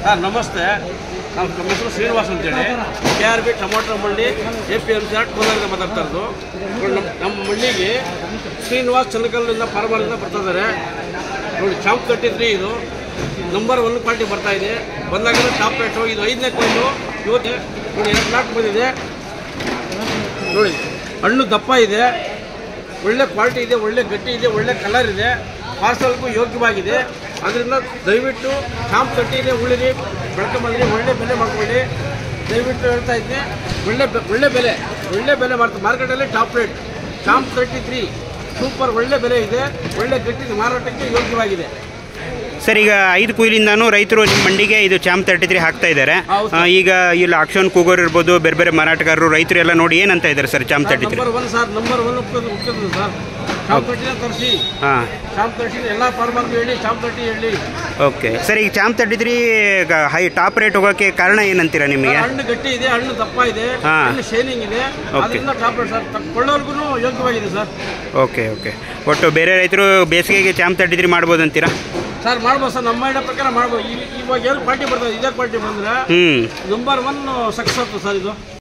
Sir ನಮಸ್ತೆ ನಮ್ಮ ನಮ್ಮ ಹೆಸರು ಶ್ರೀನಿವಾಸ್ ಅಂತೇಳಿ ಕೆ ಆರ್ ಬಿ ಟೊಮೊಟೊ ಮಂಡಿ A P M C R ಕೋಲಾರಿಂದ ಮಾತಾಡ್ತಾ ಇರೋದು ನೋಡಿ ನಮ್ಮ ನಮ್ಮ ಮಂಡಿಗೆ ಶ್ರೀನಿವಾಸ್ ಚನ್ನಕಲ್ಲಿಂದ ಫಾರ್ಮರಿಂದ ಬರ್ತಾ ಇದ್ದಾರೆ ನೋಡಿ ಚಾಂಪ್ ತರ್ಟಿ ತ್ರೀ ಇದು ನಂಬರ್ ಒನ್ ಕ್ವಾಲಿಟಿ ಬರ್ತಾ ಇದೆ ಬಂದಾಗ ಟಾಪ್ ರೇಟು ಇದು ಐದನೇ ಕೊಯ್ಲು ಇವತ್ತು ನೋಡಿ ಎರಡು ಲಾಟ್ ಬಂದಿದೆ ನೋಡಿ ಹಣ್ಣು ದಪ್ಪ ಇದೆ ಒಳ್ಳೆ ಕ್ವಾಲಿಟಿ ಇದೆ ಒಳ್ಳೆ ಗಟ್ಟಿ ಇದೆ ಒಳ್ಳೆ ಕಲರ್ ಇದೆ ಪಾರ್ಸಲ್ಗೂ ಯೋಗ್ಯವಾಗಿದೆ ಅದರಿಂದ ದಯವಿಟ್ಟು ಚಾಂಪ್ ತಟ್ಟಿ ಇದೆ ಉಳಿರಿ ಬೆಳ್ಕೊಂಬಂದ್ರಿ ಒಳ್ಳೆ ಬೆಲೆ ಮಾಡ್ಕೊಳ್ಳಿ ದಯವಿಟ್ಟು ಹೇಳ್ತಾ ಇದ್ದೀನಿ ಒಳ್ಳೆ ಬೆ- ಒಳ್ಳೆ ಬೆಲೆ ಒಳ್ಳೆ ಬೆಲೆ ಮಾಡ್ತಾರೆ ಮಾರ್ಕೆಟಲ್ಲಿ top rate champ thirty three super ಒಳ್ಳೆ ಬೆಲೆ ಇದೆ ಒಳ್ಳೆ ಗಟ್ಟಿ ಮಾರಾಟಕ್ಕೆ ಯೋಗ್ಯವಾಗಿದೆ ಸರ್ ಈಗ ಐದು ಕುಯ್ಲಿಂದಾನು ರೈತರು ನಿಮ್ಮ ಮಂಡಿಗೆ ಇದು ಚಾಂಪ್ ತರ್ಟಿ ತ್ರೀ ಹಾಕ್ತಾ ಇದ್ದಾರೆ ಹೌದು ಆ, ಈಗ ಇಲ್ಲಿ ಅಕ್ಷನ್ ಕೂಗೋರು ಇರ್ಬೋದು ಬೇರೆ ಬೇರೆ ಮಾರಾಟಗಾರರು ರೈತರು ಎಲ್ಲ ನೋಡಿ ಏನಂತ ಇದ್ದಾರೆ sir champ thirty three number one sir number one ಉಪ್ಪಿದ್ದು ಸರ್ ಚಾಂಪ್ ತರ್ಟಿನ ತರಿಸಿ ಹಾಂ ಚಾಂಪ್ ತರ್ಟಿ ಎಲ್ಲ ಫಾರ್ಮರ್ಗೂ ಹೇಳಿ ಚಾಂಪ್ ತರ್ಟಿ ಹೇಳಿ ಓಕೆ ಸರ್ ಈಗ champ thirty three high top rate ಹೋಗೋಕ್ಕೆ ಕಾರಣ ಏನಂತೀರಾ ನಿಮಗೆ ಹಣ್ಣು ಗಟ್ಟಿ ಇದೆ ಹಣ್ಣು ದಪ್ಪ ಇದೆ ಹಾ. ಹಣ್ಣು ಶೈನಿಂಗ್ ಇದೆ ಅದರಿಂದ ಟಾಪ್ ರೇಟ್ ಸರ್ ಕೊಳ್ಳೋರ್ಗು ಯೋಗ್ಯವಾಗಿದೆ ಸರ್ ಓಕೆ ಓಕೆ ಒಟ್ಟು ಬೇರೆ ರೈತರು ಬೇಸಿಗೆಗೆ ಚಾಂಪ್ ತರ್ಟಿ ತ್ರೀ ಮಾಡ್ಬೋದು ಅಂತೀರಾ ಸರ್ ಮಾಡ್ಬೋದು ಸರ್ ನಮ್ಮ ಐಡಿಯಾ ಪ್ರಕಾರ ಮಾಡ್ಬೋದು ಈ- ಇವಾಗ ಏನು ಕ್ವಾಲಿಟಿ ಬರ್ತದೆ ಇದೇ ಕ್ವಾಲಿಟಿ ಬಂದ್ರೆ ಹ್ಞೂ ನಂಬರ್ ಒನ್ ಸಕ್ಸಸ್ ಸರ್ ಇದು